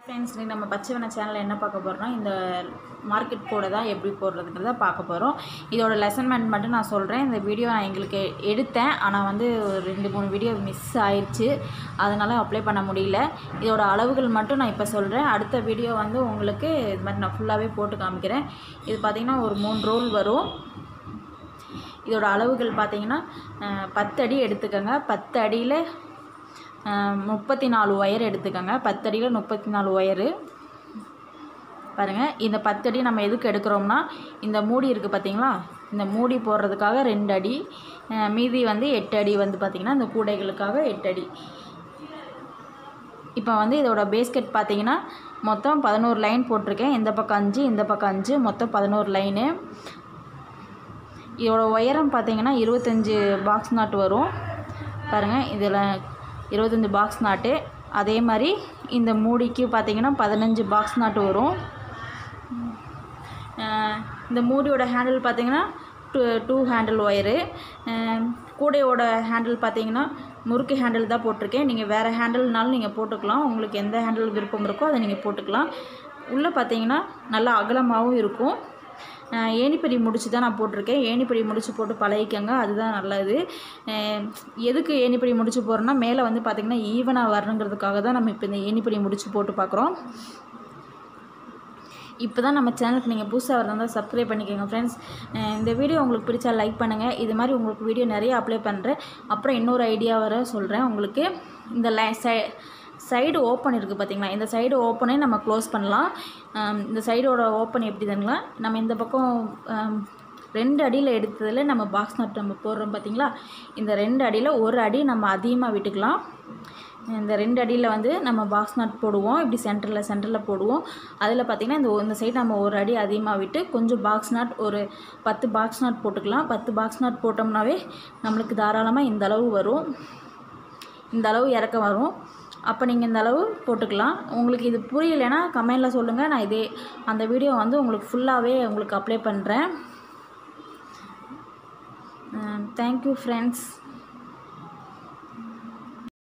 friends இன்னைக்கு நம்ம பச்சை வண்ண சேனலில் என்ன பார்க்க போகிறோம்னா இந்த மார்க்கெட் கோடை தான் எப்படி போடுறதுங்கிறத பார்க்க போகிறோம் இதோட லெசன்மெண்ட் மட்டும் நான் சொல்கிறேன் இந்த வீடியோ நான் எங்களுக்கு எடுத்தேன் ஆனால் வந்து ஒரு ரெண்டு மூணு வீடியோ மிஸ் ஆயிடுச்சு அதனால் அப்ளை பண்ண முடியல இதோட அளவுகள் மட்டும் நான் இப்போ சொல்கிறேன் அடுத்த வீடியோ வந்து உங்களுக்கு இது மாதிரி நான் ஃபுல்லாகவே போட்டு காமிக்கிறேன் இது பார்த்திங்கன்னா ஒரு மூணு ரோல் வரும் இதோட அளவுகள் பார்த்தீங்கன்னா அஹ், பத்து அடி எடுத்துக்கோங்க பத்து அடியில் முப்பத்தி நாலு ஒயர் எடுத்துக்கோங்க பத்து அடியில் முப்பத்தி நாலு ஒயரு பாருங்கள் இந்த பத்து அடி நம்ம எதுக்கு எடுக்கிறோம்னா இந்த மூடி இருக்குது பார்த்தீங்களா இந்த மூடி போடுறதுக்காக ரெண்டு அடி அஹ், மீதி வந்து எட்டு அடி வந்து பார்த்திங்கன்னா இந்த கூடைகளுக்காக எட்டு அடி இப்போ வந்து இதோட பேஸ்கெட் பார்த்தீங்கன்னா மொத்தம் பதினோரு லைன் போட்டிருக்கேன் இந்த பக்கம் அஞ்சு இந்த பக்கம் அஞ்சு மொத்தம் பதினோரு லைனு இதோட உயரம் பார்த்தீங்கன்னா இருபத்தஞ்சி பாக்ஸ் நாட் வரும் பாருங்கள் இதில் இருபத்தஞ்சி பாக்ஸ் நாட்டு அதே மாதிரி இந்த மூடிக்கு பார்த்தீங்கன்னா பதினஞ்சு பாக்ஸ் நாட்டு வரும் அஹ் இந்த மூடியோட ஹேண்டில் பார்த்தீங்கன்னா டூ டூ ஹேண்டில் ஒயரு கூடையோட ஹேண்டில் பார்த்தீங்கன்னா முறுக்கு ஹேண்டில் தான் போட்டிருக்கேன் நீங்கள் வேறு ஹேண்டில்னாலும் நீங்கள் போட்டுக்கலாம் உங்களுக்கு எந்த ஹேண்டில் விருப்பம் இருக்கோ அதை நீங்கள் போட்டுக்கலாம் உள்ளே பார்த்தீங்கன்னா நல்லா அகலமாகவும் இருக்கும் அஹ் ஏணிப்படி முடிச்சு தான் நான் போட்டிருக்கேன் ஏணிப்படி முடிச்சு போட்டு பழகிக்கங்க அதுதான் நல்லது அஹ் எதுக்கு ஏணிப்படி முடிச்சு போடுறோன்னா மேலே வந்து பார்த்திங்கன்னா ஈவனாக வரணுங்கிறதுக்காக தான் நம்ம இப்போ இந்த ஏணிப்படி முடிச்சு போட்டு பார்க்குறோம் இப்போ தான் நம்ம சேனலுக்கு நீங்கள் புதுசாக வரதான் சப்ஸ்கிரைப் பண்ணிக்கோங்க ஃப்ரெண்ட்ஸ் இந்த வீடியோ உங்களுக்கு பிடிச்சா லைக் பண்ணுங்கள் இது மாதிரி உங்களுக்கு வீடியோ நிறைய அப்ளை பண்ணுறேன் அப்புறம் இன்னொரு ஐடியா வர சொல்கிறேன் உங்களுக்கு இந்த லை சை சைடு ஓப்பன் இருக்குது பார்த்தீங்களா இந்த சைடு ஓப்பனே நம்ம க்ளோஸ் பண்ணலாம் ஆம், இந்த சைடோட ஓப்பன் எப்படி தானுங்களா நம்ம இந்த பக்கம் ஆம், ரெண்டு அடியில் எடுத்ததில் நம்ம பாக்ஸ் நட் நம்ம போடுறோம் பார்த்தீங்களா இந்த ரெண்டு அடியில் ஒரு அடி நம்ம அதிகமாக விட்டுக்கலாம் இந்த ரெண்டு அடியில் வந்து நம்ம பாக்ஸ் நட் போடுவோம் இப்படி சென்டரில் சென்டரில் போடுவோம் அதில் பார்த்திங்கன்னா இந்த இந்த சைடு நம்ம ஒரு அடி அதிகமாக விட்டு கொஞ்சம் பாக்ஸ் நாட் ஒரு பத்து பாக்ஸ் நாட் போட்டுக்கலாம் பத்து பாக்ஸ் நாட் போட்டோம்னாவே நம்மளுக்கு தாராளமாக இந்த அளவு வரும் இந்த அளவு இறக்க வரும் அப்போ நீங்கள் இந்த அளவு போட்டுக்கலாம் உங்களுக்கு இது புரியலைன்னா கமெண்டில் சொல்லுங்கள் நான் இதே அந்த வீடியோ வந்து உங்களுக்கு ஃபுல்லாகவே உங்களுக்கு அப்ளை பண்ணுறேன் தேங்க்யூ ஃப்ரெண்ட்ஸ்